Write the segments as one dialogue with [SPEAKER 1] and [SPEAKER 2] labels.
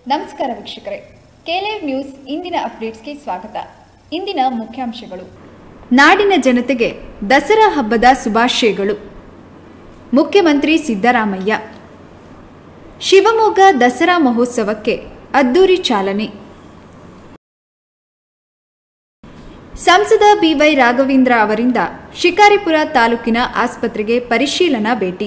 [SPEAKER 1] ನಮಸ್ಕಾರ ವೀಕ್ಷಕರೇ ಕೆಲೇವ್ ನ್ಯೂಸ್ ಇಂದಿನ ಅಪ್ಡೇಟ್ಸ್ಗೆ ಸ್ವಾಗತ ಇಂದಿನ ಮುಖ್ಯಾಂಶಗಳು ನಾಡಿನ ಜನತೆಗೆ ದಸರಾ ಹಬ್ಬದ ಶುಭಾಶಯಗಳು ಮುಖ್ಯಮಂತ್ರಿ ಸಿದ್ದರಾಮಯ್ಯ ಶಿವಮೊಗ್ಗ ದಸರಾ ಮಹೋತ್ಸವಕ್ಕೆ ಅದ್ದೂರಿ ಚಾಲನೆ ಸಂಸದ ಬಿವೈ ರಾಘವೇಂದ್ರ ಅವರಿಂದ ಶಿಕಾರಿಪುರ ತಾಲೂಕಿನ ಆಸ್ಪತ್ರೆಗೆ ಪರಿಶೀಲನಾ ಭೇಟಿ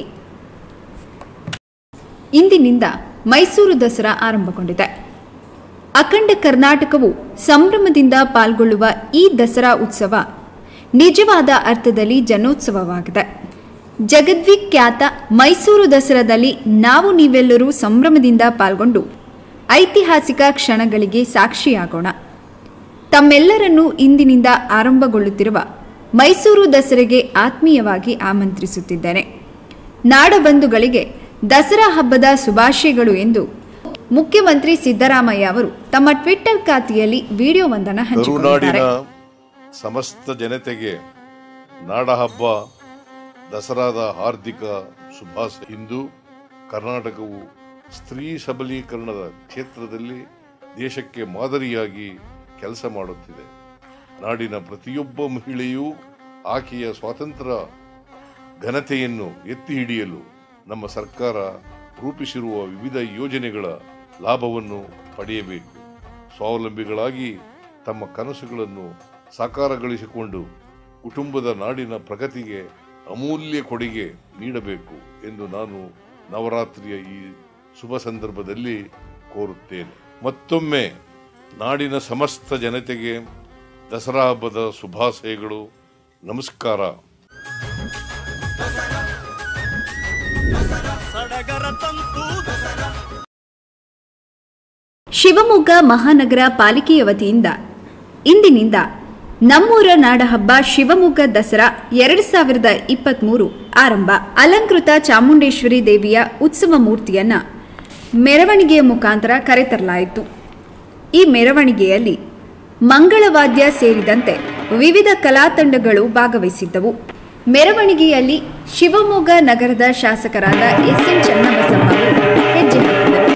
[SPEAKER 1] ಇಂದಿನಿಂದ ಮೈಸೂರು ದಸರಾ ಆರಂಭಗೊಂಡಿದೆ ಅಖಂಡ ಕರ್ನಾಟಕವು ಸಂಭ್ರಮದಿಂದ ಪಾಲ್ಗೊಳ್ಳುವ ಈ ದಸರಾ ಉತ್ಸವ ನಿಜವಾದ ಅರ್ಥದಲ್ಲಿ ಜನೋತ್ಸವವಾಗಿದೆ ಜಗದ್ವಿಖ್ಯಾತ ಮೈಸೂರು ದಸರಾದಲ್ಲಿ ನಾವು ನೀವೆಲ್ಲರೂ ಸಂಭ್ರಮದಿಂದ ಪಾಲ್ಗೊಂಡು ಐತಿಹಾಸಿಕ ಕ್ಷಣಗಳಿಗೆ ಸಾಕ್ಷಿಯಾಗೋಣ ತಮ್ಮೆಲ್ಲರನ್ನೂ ಇಂದಿನಿಂದ ಆರಂಭಗೊಳ್ಳುತ್ತಿರುವ ಮೈಸೂರು ದಸರೆಗೆ ಆತ್ಮೀಯವಾಗಿ ಆಮಂತ್ರಿಸುತ್ತಿದ್ದೇನೆ ನಾಡಬಂಧುಗಳಿಗೆ ದಸರಾ ಹಬ್ಬದ ಶುಭಾಶಯಗಳು ಎಂದು ಮುಖ್ಯಮಂತ್ರಿ ಸಿದ್ದರಾಮಯ್ಯ ಅವರು ತಮ್ಮ ಟ್ವಿಟ್ಟರ್ ಖಾತೆಯಲ್ಲಿ ವಿಡಿಯೋವೊಂದನ್ನು ಹಂಚಿಕೊಂಡಿದ್ದಾರೆ
[SPEAKER 2] ಕರುನಾಡಿನ ಸಮಸ್ತ ಜನತೆಗೆ ನಾಡಹಬ್ಬ ದಸರಾದ ಹಾರ್ದಿಕ ಶುಭಾಶಯ ಇಂದು ಕರ್ನಾಟಕವು ಸ್ತ್ರೀ ಸಬಲೀಕರಣದ ಕ್ಷೇತ್ರದಲ್ಲಿ ದೇಶಕ್ಕೆ ಮಾದರಿಯಾಗಿ ಕೆಲಸ ಮಾಡುತ್ತಿದೆ ನಾಡಿನ ಪ್ರತಿಯೊಬ್ಬ ಮಹಿಳೆಯೂ ಆಕೆಯ ಸ್ವಾತಂತ್ರ್ಯ ಘನತೆಯನ್ನು ಎತ್ತಿ ಹಿಡಿಯಲು ನಮ್ಮ ಸರ್ಕಾರ ರೂಪಿಸಿರುವ ವಿವಿಧ ಯೋಜನೆಗಳ ಲಾಭವನ್ನು ಪಡೆಯಬೇಕು ಸ್ವಾವಲಂಬಿಗಳಾಗಿ ತಮ್ಮ ಕನಸುಗಳನ್ನು ಸಾಕಾರಗೊಳಿಸಿಕೊಂಡು ಕುಟುಂಬದ ನಾಡಿನ ಪ್ರಗತಿಗೆ ಅಮೂಲ್ಯ ಕೊಡುಗೆ ನೀಡಬೇಕು ಎಂದು ನಾನು ನವರಾತ್ರಿಯ ಈ ಶುಭ ಸಂದರ್ಭದಲ್ಲಿ ಕೋರುತ್ತೇನೆ ಮತ್ತೊಮ್ಮೆ ನಾಡಿನ ಸಮಸ್ತ ಜನತೆಗೆ ದಸರಾ ಹಬ್ಬದ ಶುಭಾಶಯಗಳು ನಮಸ್ಕಾರ
[SPEAKER 3] ಸಡಗರ ತಂತು
[SPEAKER 1] ಶಿವಮೊಗ್ಗ ಮಹಾನಗರ ಪಾಲಿಕೆಯ ವತಿಯಿಂದ ಇಂದಿನಿಂದ ನಮ್ಮೂರ ನಾಡಹಬ್ಬ ಶಿವಮೊಗ್ಗ ದಸರಾ ಎರಡು ಸಾವಿರದ ಇಪ್ಪತ್ತ್ಮೂರು ಆರಂಭ ಅಲಂಕೃತ ಚಾಮುಂಡೇಶ್ವರಿ ದೇವಿಯ ಉತ್ಸವ ಮೂರ್ತಿಯನ್ನ ಮೆರವಣಿಗೆಯ ಮುಖಾಂತರ ಕರೆತರಲಾಯಿತು ಈ ಮೆರವಣಿಗೆಯಲ್ಲಿ ಮಂಗಳವಾದ್ಯ ಸೇರಿದಂತೆ ವಿವಿಧ ಕಲಾ ತಂಡಗಳು ಭಾಗವಹಿಸಿದ್ದವು ಮೆರವಣಿಗೆಯಲ್ಲಿ ಶಿವಮೊಗ್ಗ ನಗರದ ಶಾಸಕರಾದ ಎಸ್ ಎನ್ ಚನ್ನಬಸಪ್ಪ ಅವರು ಹೆಜ್ಜೆ ಹಾಕಿದರು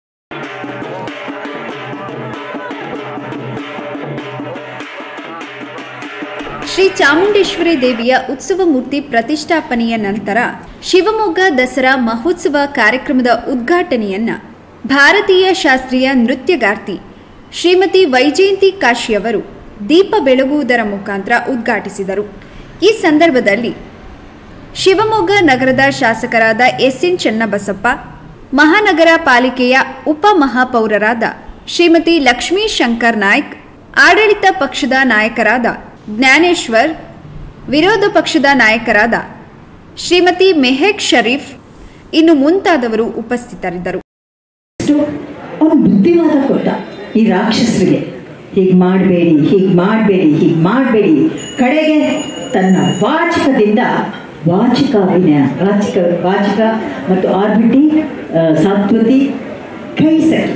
[SPEAKER 1] ಶ್ರೀ ಚಾಮುಂಡೇಶ್ವರಿ ದೇವಿಯ ಉತ್ಸವ ಮೂರ್ತಿ ಪ್ರತಿಷ್ಠಾಪನೆಯ ನಂತರ ಶಿವಮೊಗ್ಗ ದಸರಾ ಮಹೋತ್ಸವ ಕಾರ್ಯಕ್ರಮದ ಉದ್ಘಾಟನೆಯನ್ನ ಭಾರತೀಯ ಶಾಸ್ತ್ರೀಯ ನೃತ್ಯಗಾರ್ತಿ ಶ್ರೀಮತಿ ವೈಜಯಂತಿ ಕಾಶಿಯವರು ದೀಪ ಬೆಳಗುವುದರ ಮುಖಾಂತರ ಉದ್ಘಾಟಿಸಿದರು ಈ ಸಂದರ್ಭದಲ್ಲಿ ಶಿವಮೊಗ್ಗ ನಗರದ ಶಾಸಕರಾದ ಎಸ್ ಎನ್ ಚನ್ನಬಸಪ್ಪ ಮಹಾನಗರ ಪಾಲಿಕೆಯ ಉಪಮಹಾಪೌರರಾದ ಶ್ರೀಮತಿ ಲಕ್ಷ್ಮೀ ಶಂಕರ್ ನಾಯ್ಕ್ ಆಡಳಿತ ಪಕ್ಷದ ನಾಯಕರಾದ ಜ್ಞಾನೇಶ್ವರ್ ವಿರೋಧ ಪಕ್ಷದ ನಾಯಕರಾದ ಶ್ರೀಮತಿ ಮೆಹಕ್ ಶರೀಫ್ ಇನ್ನು ಮುಂತಾದವರು ಉಪಸ್ಥಿತರಿದ್ದರು
[SPEAKER 4] ಅಷ್ಟು ಅವನು ಬುದ್ಧಿವಾದ ಕೊಟ್ಟ ಈ ರಾಕ್ಷಸರಿಗೆ ಹೀಗೆ ಮಾಡಬೇಡಿ ಹೀಗೆ ಮಾಡಬೇಡಿ ಹೀಗೆ ಮಾಡಬೇಡಿ ಕಡೆಗೆ ತನ್ನ ವಾಚಕದಿಂದ ವಾಚಿಕ ಅಭಿನಯ ವಾಚಿಕ ವಾಚಿಕ ಮತ್ತು ಆರ್ಬಿಟಿ ಆ, ಸಾತ್ವತಿ ಕೈಸರಿ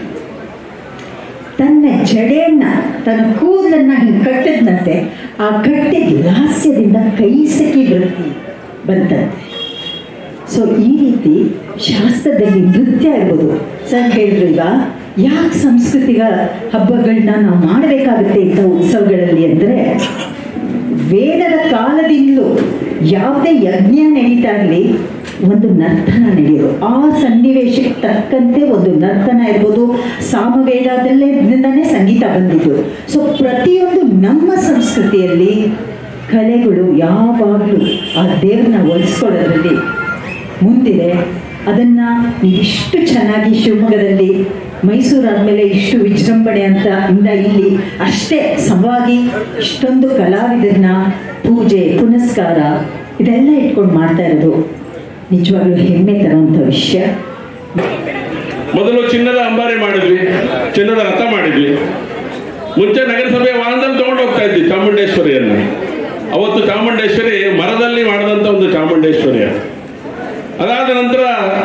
[SPEAKER 4] ತನ್ನ ಜಡೆಯನ್ನ ತನ್ನ ಕೂದಲನ್ನ ಹಿಂಗೆ ಕಟ್ಟಿದ್ನಂತೆ ಆ ಕಟ್ಟಿದ ಲಾಸ್ಯದಿಂದ ಕೈಸಕಿ ವೃತ್ತಿ ಬಂತಂತೆ ಸೊ ಈ ರೀತಿ ಶಾಸ್ತ್ರದಲ್ಲಿ ನೃತ್ಯ ಇರ್ಬೋದು ಸರ್ ಹೇಳಿದ್ರು ಈಗ ಯಾಕೆ ಸಾಂಸ್ಕೃತಿಕ ಹಬ್ಬಗಳನ್ನ ನಾವು ಮಾಡಬೇಕಾಗುತ್ತೆ ಇಂಥ ಉತ್ಸವಗಳಲ್ಲಿ ಅಂದರೆ ವೇದದ ಕಾಲದಿಂದಲೂ ಯಾವುದೇ ಯಜ್ಞ ನಡೀತಾ ಇರಲಿ ಒಂದು ನರ್ತನ ನಡೆಯೋದು ಆ ಸನ್ನಿವೇಶಕ್ಕೆ ತಕ್ಕಂತೆ ಒಂದು ನರ್ತನ ಇರ್ಬೋದು ಸಾಮವೇದದಲ್ಲೇ ಇದರಿಂದನೇ ಸಂಗೀತ ಬಂದಿದ್ದು ಸೊ ಪ್ರತಿಯೊಂದು ನಮ್ಮ ಸಂಸ್ಕೃತಿಯಲ್ಲಿ ಕಲೆಗಳು ಯಾವಾಗಲೂ ಆ ದೇವ್ರನ್ನ ಒಲಿಸ್ಕೊಳ್ಳೋದ್ರಲ್ಲಿ ಮುಂದಿದೆ ಅದನ್ನ ನೀವಿಷ್ಟು ಚೆನ್ನಾಗಿ ಶಿವಮೊಗ್ಗದಲ್ಲಿ ಮೈಸೂರು ಆದಮೇಲೆ ಇಷ್ಟು ವಿಜೃಂಭಣೆ ಅಂತ ಇಂದ ಇಲ್ಲಿ ಅಷ್ಟೇ ಸಮವಾಗಿ ಇಷ್ಟೊಂದು ಕಲಾವಿದರನ್ನ ಪೂಜೆ ಪುನಸ್ಕಾರ ಇದೆಲ್ಲ ಇಟ್ಕೊಂಡು ಮಾಡ್ತಾ ಇರೋದು ನಿಜವಾಗ್ಲೂ ಹೆಮ್ಮೆ ತರುವಂಥ ವಿಷಯ
[SPEAKER 5] ಮೊದಲು ಚಿನ್ನದ ಅಂಬಾರಿ ಮಾಡಿದ್ವಿ ಚಿನ್ನದ ರಥ ಮಾಡಿದ್ವಿ ಮುಂಚೆ ನಗರಸಭೆ ವಾಹನದಲ್ಲಿ ತಗೊಂಡು ಹೋಗ್ತಾ ಇದ್ವಿ ಚಾಮುಂಡೇಶ್ವರಿಯನ್ನು ಅವತ್ತು ಚಾಮುಂಡೇಶ್ವರಿ ಮರದಲ್ಲಿ ಮಾಡಿದಂಥ ಒಂದು ಚಾಮುಂಡೇಶ್ವರಿ ಅದು. ಅದಾದ ನಂತರ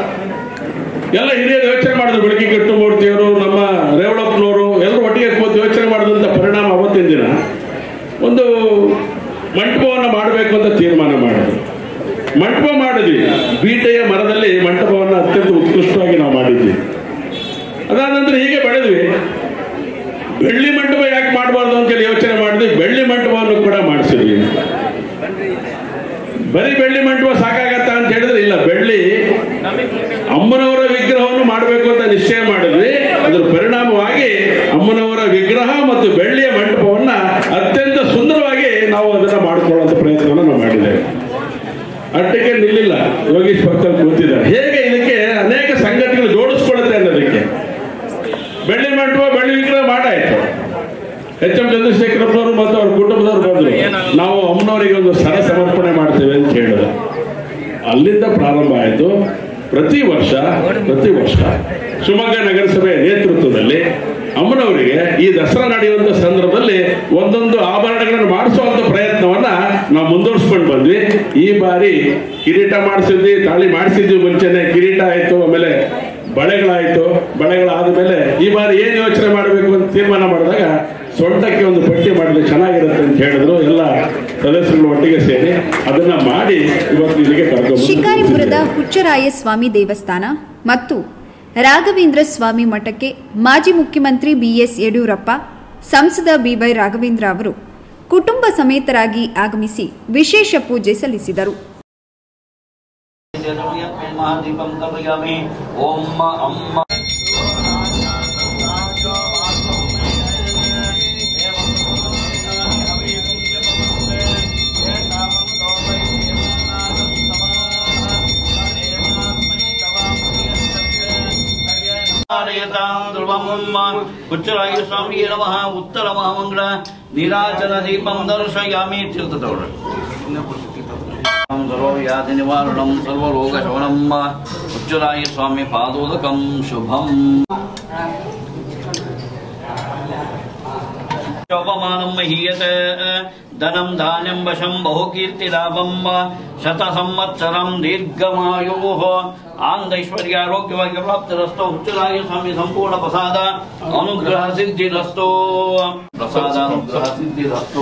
[SPEAKER 5] ಎಲ್ಲ ಹಿರಿಯರು ಯೋಚನೆ ಮಾಡಿದ್ರು ಬೆಳಗ್ಗೆ ಕಟ್ಟು ಮೂರ್ತಿಯವರು ನಮ್ಮ ರೇವಳಪ್ಪನವರು ಎಲ್ಲರೂ ಒಟ್ಟಿಗೆ ಕೂತು ಯೋಚನೆ ಮಾಡಿದಂಥ ಪರಿಣಾಮ ಅವತ್ತಿನ ದಿನ ಒಂದು ಮಂಟಪವನ್ನು ಮಾಡಬೇಕು ಅಂತ ತೀರ್ಮಾನ ಮಾಡಿದ್ರು ಮಂಟಪ ಮಾಡಿದ್ವಿ ಬೀಟೆಯ ಮರದಲ್ಲಿ ಮಂಟಪವನ್ನು ಅತ್ಯಂತ ಉತ್ಕೃಷ್ಟವಾಗಿ ನಾವು ಮಾಡಿದ್ವಿ ಅದಾದ ನಂತರ ಹೀಗೆ ಬೆಳೆ ಅಮ್ಮನವರ ವಿಗ್ರಹವನ್ನು ಮಾಡಬೇಕು ಅಂತ ನಿಶ್ಚಯ ಮಾಡಿದ್ವಿ ಅದರ ಪರಿಣಾಮವಾಗಿ ಅಮ್ಮನವರ ವಿಗ್ರಹ ಮತ್ತು ಬೆಳ್ಳಿಯ ಮಂಟಪವನ್ನ ಅತ್ಯಂತ ಸುಂದರವಾಗಿ ನಾವು ಅದನ್ನ ಮಾಡಿಕೊಳ್ಳುವಂತ ಪ್ರಯತ್ನವನ್ನು ನಾವು ಮಾಡಿದ್ದೇವೆ ಅಟ್ಟಕ್ಕೆ ನಿಲ್ಲಿಲ್ಲ ಯೋಗೀಶ್ ಪಕ್ಕದಲ್ಲಿ ಕೂತಿದ್ದಾರೆ ಹೇಗೆ ಇದಕ್ಕೆ ಅನೇಕ ಸಂಗತಿಗಳು ಜೋಡಿಸ್ಕೊಳ್ಳುತ್ತೆ ಅನ್ನೋದಕ್ಕೆ ಬೆಳ್ಳಿ ಮಂಟಪ ಬೆಳ್ಳಿ ವಿಗ್ರಹ ಮಾಡಾಯ್ತು ಎಚ್ ಎಂ ಚಂದ್ರಶೇಖರಪ್ಪನವರು ಮತ್ತು ಅವ್ರ ಕುಟುಂಬದವರು ಬಂದರು ನಾವು ಅಮ್ಮನವರಿಗೆ ಒಂದು ಸರ ಸಮರ್ಪಣೆ ಮಾಡ್ತೇವೆ ಅಂತ ಹೇಳಿದ್ರು ಅಲ್ಲಿಂದ ಪ್ರಾರಂಭ ಆಯಿತು ಪ್ರತಿ ವರ್ಷ ಪ್ರತಿ ವರ್ಷ ಶಿವಮೊಗ್ಗ ನಗರಸಭೆ ನೇತೃತ್ವದಲ್ಲಿ ಅಮ್ಮನವರಿಗೆ ಈ ದಸರಾ ನಡೆಯುವಂತ ಸಂದರ್ಭದಲ್ಲಿ ಒಂದೊಂದು ಆಭರಣಗಳನ್ನು ಮಾಡಿಸುವಂತ ಪ್ರಯತ್ನವನ್ನ ನಾವು ಮುಂದುವರಿಸ್ಕೊಂಡು ಬಂದ್ವಿ ಈ ಬಾರಿ ಕಿರೀಟ ಮಾಡಿಸಿದ್ವಿ ತಾಳಿ ಮಾಡಿಸಿದ್ವಿ ಮುಂಚೆನೆ ಕಿರೀಟ ಆಯ್ತು ಆಮೇಲೆ ಬಳೆಗಳಾಯ್ತು ಬಳೆಗಳಾದ ಮೇಲೆ ಈ ಬಾರಿ ಏನ್ ಯೋಚನೆ ಮಾಡಬೇಕು ಅಂತ ತೀರ್ಮಾನ ಮಾಡಿದಾಗ ಸೊಂಟಕ್ಕೆ ಒಂದು ಪಟ್ಟಿ ಮಾಡಿದ್ರೆ ಚೆನ್ನಾಗಿರುತ್ತೆ ಅಂತ ಹೇಳಿದ್ರು ಎಲ್ಲ ಸದಸ್ಯರುಗಳು ಒಟ್ಟಿಗೆ ಸೇರಿ ಅದನ್ನ ಮಾಡಿ ಇವತ್ತು ಇಲ್ಲಿಗೆ ಕರ್ಕೊಂಡು
[SPEAKER 1] ಶಿಕಾರಿಪುರದ ಹುಚ್ಚರಾಯ ಸ್ವಾಮಿ ದೇವಸ್ಥಾನ ಮತ್ತು ರಾಘವೇಂದ್ರ ಸ್ವಾಮಿ ಮಠಕ್ಕೆ ಮಾಜಿ ಮುಖ್ಯಮಂತ್ರಿ ಬಿಎಸ್ ಯಡಿಯೂರಪ್ಪ ಸಂಸದ ಬಿವೈ ರಾಘವೇಂದ್ರ ಅವರು ಕುಟುಂಬ ಸಮೇತರಾಗಿ ಆಗಮಿಸಿ ವಿಶೇಷ ಪೂಜೆ ಸಲ್ಲಿಸಿದರು
[SPEAKER 3] महादीपं कल्पयामि ॐ अम्म ಉಚ್ಚರಾಯ ಸ್ವಾಮಿ ನಮಃ ಉತ್ತರ ಮಹಾಮಂಗಳ ನೀರಾಜನ ದೀಪಂ ದರ್ಶಯಾಮಿ ತೀರ್ಥದವರ ಸರ್ವವ್ಯಾಧಿ ನಿವಾರಣಂ ಸರ್ವರೋಗಶಮನಂ ಉಚ್ಚರಾಯ ಸ್ವಾಮಿ ಪಾದೋದಕಂ ಶುಭಂ ಶೋಭಮಾನಂ ಮಹೀಯತೆ ಧನಂ ಧಾನ್ಯಂ ವಶಂ ಬಹುಕೀರ್ತಿಲಾಭಂ ಶತ ಸಂವತ್ಸರಂ ದೀರ್ಘಮಾಯೋ ಆನಂದೈಶ್ವರ್ಯಾರೋಗ್ಯವಾಗಿ ಪ್ರಾಪ್ತಿರಸ್ತು ಉಚ್ಚರಾಯ ಸ್ವಾಮಿ ಸಂಪೂರ್ಣ ಪ್ರಸಾದ ಅನುಗ್ರಹ ಸಿದ್ಧಿರಸ್ತು ಪ್ರಸಾದ ಅನುಗ್ರಹ ಸಿದ್ಧಿರಸ್ತು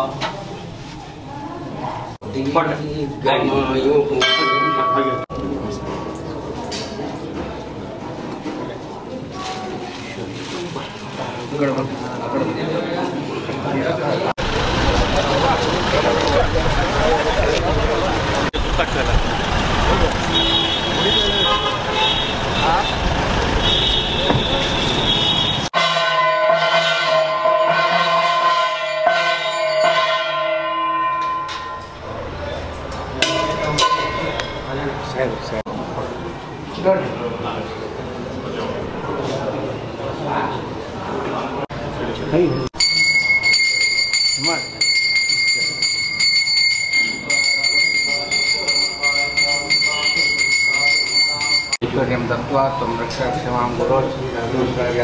[SPEAKER 6] ऐश्वर्यं दत्त्वा त्वं रक्ष क्षमां गुरो श्रीराघवेन्द्राय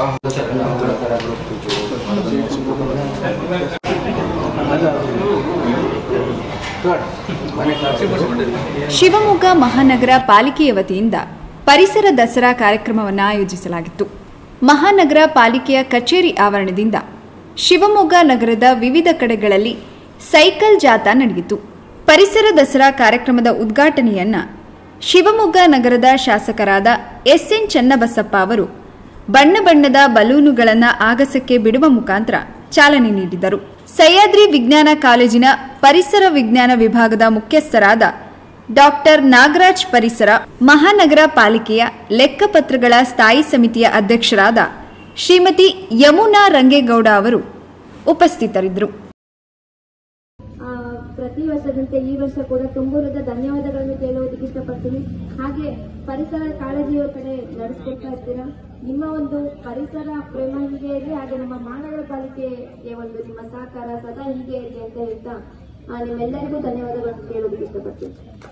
[SPEAKER 1] ಶಿವಮೊಗ್ಗ ಮಹಾನಗರ ಪಾಲಿಕೆಯ ವತಿಯಿಂದ ಪರಿಸರ ದಸರಾ ಕಾರ್ಯಕ್ರಮವನ್ನು ಆಯೋಜಿಸಲಾಗಿತ್ತು ಮಹಾನಗರ ಪಾಲಿಕೆಯ ಕಚೇರಿ ಆವರಣದಿಂದ ಶಿವಮೊಗ್ಗ ನಗರದ ವಿವಿಧ ಕಡೆಗಳಲ್ಲಿ ಸೈಕಲ್ ಜಾಥಾ ನಡೆಯಿತು ಪರಿಸರ ದಸರಾ ಕಾರ್ಯಕ್ರಮದ ಉದ್ಘಾಟನೆಯನ್ನ ಶಿವಮೊಗ್ಗ ನಗರದ ಶಾಸಕರಾದ ಎಸ್ ಎನ್ ಚನ್ನಬಸಪ್ಪ ಅವರು ಬಣ್ಣ ಬಣ್ಣದ ಬಲೂನುಗಳನ್ನು ಆಗಸಕ್ಕೆ ಬಿಡುವ ಮುಖಾಂತರ ಚಾಲನೆ ನೀಡಿದರು ಸಹ್ಯಾದ್ರಿ ವಿಜ್ಞಾನ ಕಾಲೇಜಿನ ಪರಿಸರ ವಿಜ್ಞಾನ ವಿಭಾಗದ ಮುಖ್ಯಸ್ಥರಾದ ಡಾಕ್ಟರ್ ನಾಗರಾಜ್ ಪರಿಸರ ಮಹಾನಗರ ಪಾಲಿಕೆಯ ಲೆಕ್ಕಪತ್ರಗಳ ಸ್ಥಾಯಿ ಸಮಿತಿಯ ಅಧ್ಯಕ್ಷರಾದ ಶ್ರೀಮತಿ ಯಮುನಾ ರಂಗೇಗೌಡ ಅವರು ಉಪಸ್ಥಿತರಿದ್ದರು
[SPEAKER 7] ಆ, ಪ್ರತಿ ವರ್ಷದಂತೆ ಈ ವರ್ಷ ಕೂಡ ತುಂಬುರದ ಧನ್ಯವಾದಗಳನ್ನು ಕೇಳುವುದಕ್ಕೆ ಇಷ್ಟಪಡ್ತೀನಿ ಹಾಗೆ ಪರಿಸರ ಕಾಳಜಿಯ ಕಡೆ ನಡೆಸ್ಕೊಡ್ತಾ ಇರ್ತೀರಾ ನಿಮ್ಮ ಒಂದು ಪರಿಸರ ಪ್ರೇಮ ಹೀಗೆ ಇರಲಿ ಹಾಗೆ ನಮ್ಮ ಮಹಾನಗರ ಪಾಲಿಕೆಗೆ ಒಂದು ನಿಮ್ಮ ಸಹಕಾರ ಸದಾ ಹೀಗೆ ಇರಲಿ ಅಂತ ಹೇಳ್ತಾ ಆ, ನಿಮ್ಮೆಲ್ಲರಿಗೂ ಧನ್ಯವಾದಗಳನ್ನು ಕೇಳೋದಕ್ಕೆ ಇಷ್ಟಪಡ್ತೀನಿ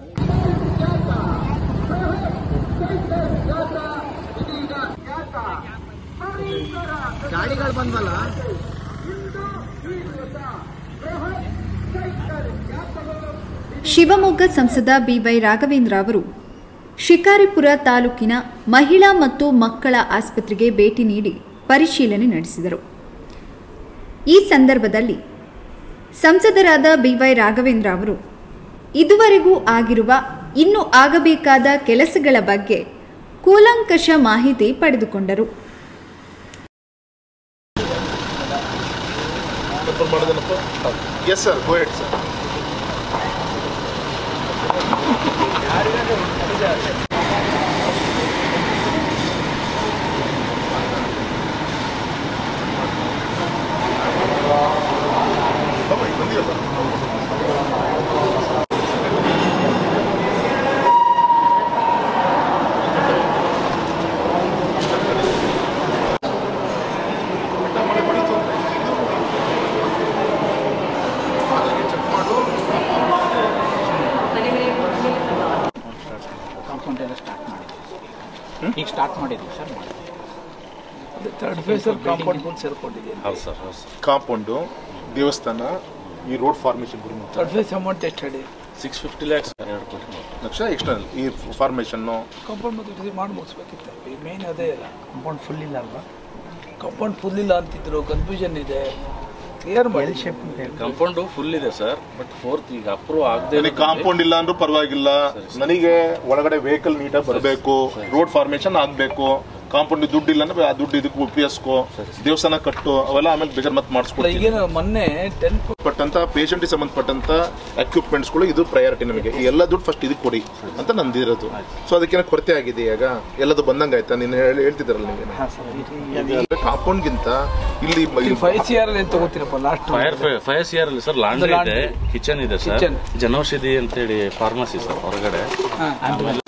[SPEAKER 1] ಶಿವಮೊಗ್ಗ ಸಂಸದ ಬಿವೈ ರಾಘವೇಂದ್ರ ಅವರು ಶಿಕಾರಿಪುರ ತಾಲೂಕಿನ ಮಹಿಳಾ ಮತ್ತು ಮಕ್ಕಳ ಆಸ್ಪತ್ರೆಗೆ ಭೇಟಿ ನೀಡಿ ಪರಿಶೀಲನೆ ನಡೆಸಿದರು ಈ ಸಂದರ್ಭದಲ್ಲಿ ಸಂಸದರಾದ ಬಿವೈ ರಾಘವೇಂದ್ರ ಅವರು ಇದುವರೆಗೂ ಆಗಿರುವ ಇನ್ನು ಆಗಬೇಕಾದ ಕೆಲಸಗಳ ಬಗ್ಗೆ ಕೂಲಂಕಷ ಮಾಹಿತಿ ಪಡೆದುಕೊಂಡರು
[SPEAKER 8] Yes, sir. Go ahead, sir.
[SPEAKER 6] ಈಗ ಸ್ಟಾರ್ಟ್ ಮಾಡಿದ್ವಿ ಸರ್ ಮಾಡಿದ್ವಿ
[SPEAKER 9] ಥರ್ಡ್ ಫೇಸ್ ಅಲ್ಲಿ ಕಾಂಪೌಂಡ್ ಫುಲ್ ಸೇರ್ಕೊಂಡಿದೆ
[SPEAKER 6] ಹೌದು ಸರ್ ಹೌದು ಸರ್
[SPEAKER 8] ಕಾಂಪೌಂಡು ದೇವಸ್ಥಾನ ಈ road formation
[SPEAKER 9] third phase amount ಎಷ್ಟು ಹೇಳಿ
[SPEAKER 6] ಸಿಕ್ಸ್ ಫಿಫ್ಟಿ ಲ್ಯಾಕ್ಸ್ ಎರಡು ಕೋಟಿ
[SPEAKER 8] ಲಕ್ಷ ಎಕ್ಸ್ಟರ್ನಲ್ ಈ ಫಾರ್ಮೇಶನ್ನು
[SPEAKER 9] ಕಾಂಪೌಂಡ್ ಮತ್ತೆ ಮಾಡಿ ಮುಗಿಸ್ಬೇಕಿತ್ತು ಮೇನ್ ಅದೇ ಇಲ್ಲ
[SPEAKER 6] ಕಾಂಪೌಂಡ್ ಫುಲ್ ಇಲ್ಲ ಅಲ್ವಾ
[SPEAKER 9] ಕಾಂಪೌಂಡ್ ಫುಲ್ ಇಲ್ಲ ಅಂತಿದ್ರು ಕನ್ಫ್ಯೂಷನ್ ಇದೆ ಕ್ಲಿಯರ್ ಮಾಡಿ
[SPEAKER 6] ಕಾಂಪೌಂಡ್ ಫುಲ್ ಇದೆ ಸರ್ ಬಟ್ ಫೋರ್ತ್ ಈಗ ಅಪ್ರೂವ್ ಆಗದೆ
[SPEAKER 8] ನನಗೆ ಕಾಂಪೌಂಡ್ ಇಲ್ಲ ಅಂದ್ರೂ ಪರವಾಗಿಲ್ಲ ನನಗೆ ಒಳಗಡೆ ವೆಹಿಕಲ್ ನೀಟಾಗಿ ಬರಬೇಕು ರೋಡ್ ಫಾರ್ಮೇಶನ್ ಆಗ್ಬೇಕು ಕಾಂಪೌಂಡ್ ದುಡ್ಡು ಇಲ್ಲ ಅಂದ್ರೆ ಆ ದುಡ್ಡು ಇದಕ್ಕೆ ಉಪಯೋಗಿಸ್ಕೋ ದೇವಸ್ಥಾನ ಕಟ್ಟು ಅವೆಲ್ಲ ಆಮೇಲೆ ಬೇಕಾದ್ರೆ ಮತ್ತೆ ಮಾಡಿಸ್ಕೊಡ್ತೀನಿ
[SPEAKER 9] ಈಗೇನು ಮೊನ್ನೆ ಟೆನ್
[SPEAKER 8] ಪಟ್ಟಂತ ಪೇಷಂಟ್ಗೆ ಸಂಬಂಧಪಟ್ಟಂತ ಎಕ್ವಿಪ್ಮೆಂಟ್ಸ್ಗಳು ಇದು ಪ್ರಯಾರಿಟಿ ನಮಗೆ ಈ ಎಲ್ಲ ದುಡ್ಡು ಫಸ್ಟ್ ಇದಕ್ಕೆ ಕೊಡಿ ಅಂತ ನಂದು ಇರೋದು ಸೊ ಅದಕ್ಕೇನೋ ಕೊರತೆ ಆಗಿದೆ ಈಗ ಎಲ್ಲದು ಬಂದಂಗೆ ಆಯ್ತಾ ನೀನು ಹೇಳಿ ಹೇಳ್ತಿದ್ದಾರಲ್ಲ ನಿಮಗೆ ಕಾಂಪೌಂಡ್ಗಿಂತ ಇಲ್ಲಿ ಇಲ್ಲಿ
[SPEAKER 9] ಫೈವ್ ಸಿ ಆರ್ ಏನು ತಗೋತೀರಪ್ಪ last
[SPEAKER 6] fire fire C R ಅಲ್ಲಿ ಸರ್ ಲಾಂಡ್ರಿ ಇದೆ
[SPEAKER 9] laundry.
[SPEAKER 6] ಕಿಚನ್ ಇದೆ ಸರ್
[SPEAKER 9] Kitchen.
[SPEAKER 6] ಜನೌಷಧಿ ಅಂತೇಳಿ ಫಾರ್ಮಸಿ ಸರ್ ಹೊರಗಡೆ ಆಮೇಲೆ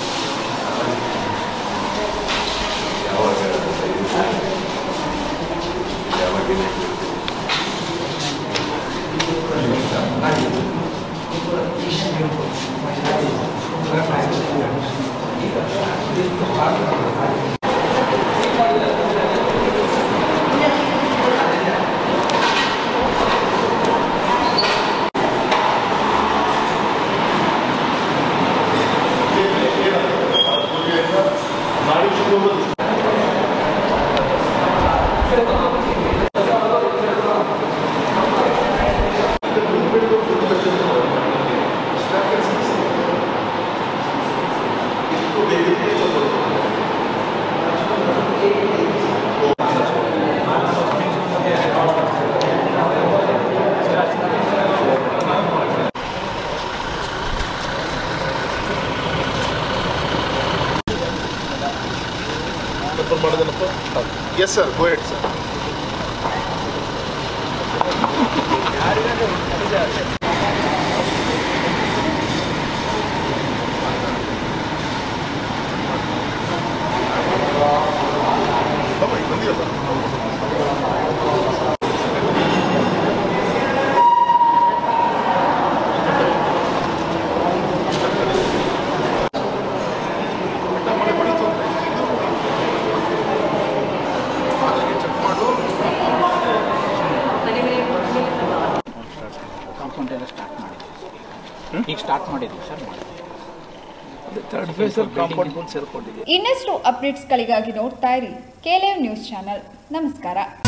[SPEAKER 8] yes sir go head sir
[SPEAKER 6] compound ಎಲ್ಲ ಸ್ಟಾರ್ಟ್ ಮಾಡಿದ್ವಿ ಈಗ ಸ್ಟಾರ್ಟ್ ಮಾಡಿದ್ವಿ ಸರ್ ಮಾಡಿದ್ವಿ
[SPEAKER 9] ಥರ್ಡ್ ಫೇಸ್ ಅಲ್ಲಿ ಕಾಂಪೌಂಡ್ ಫುಲ್ ಸೇರ್ಕೊಂಡಿದೆ
[SPEAKER 1] ಇನ್ನಷ್ಟು ಅಪ್ಡೇಟ್ಸ್ಗಳಿಗಾಗಿ ನೋಡ್ತಾ ಇರಿ ಕೆಎಲ್ಎಂ ನ್ಯೂಸ್ ಚಾನಲ್ ನಮಸ್ಕಾರ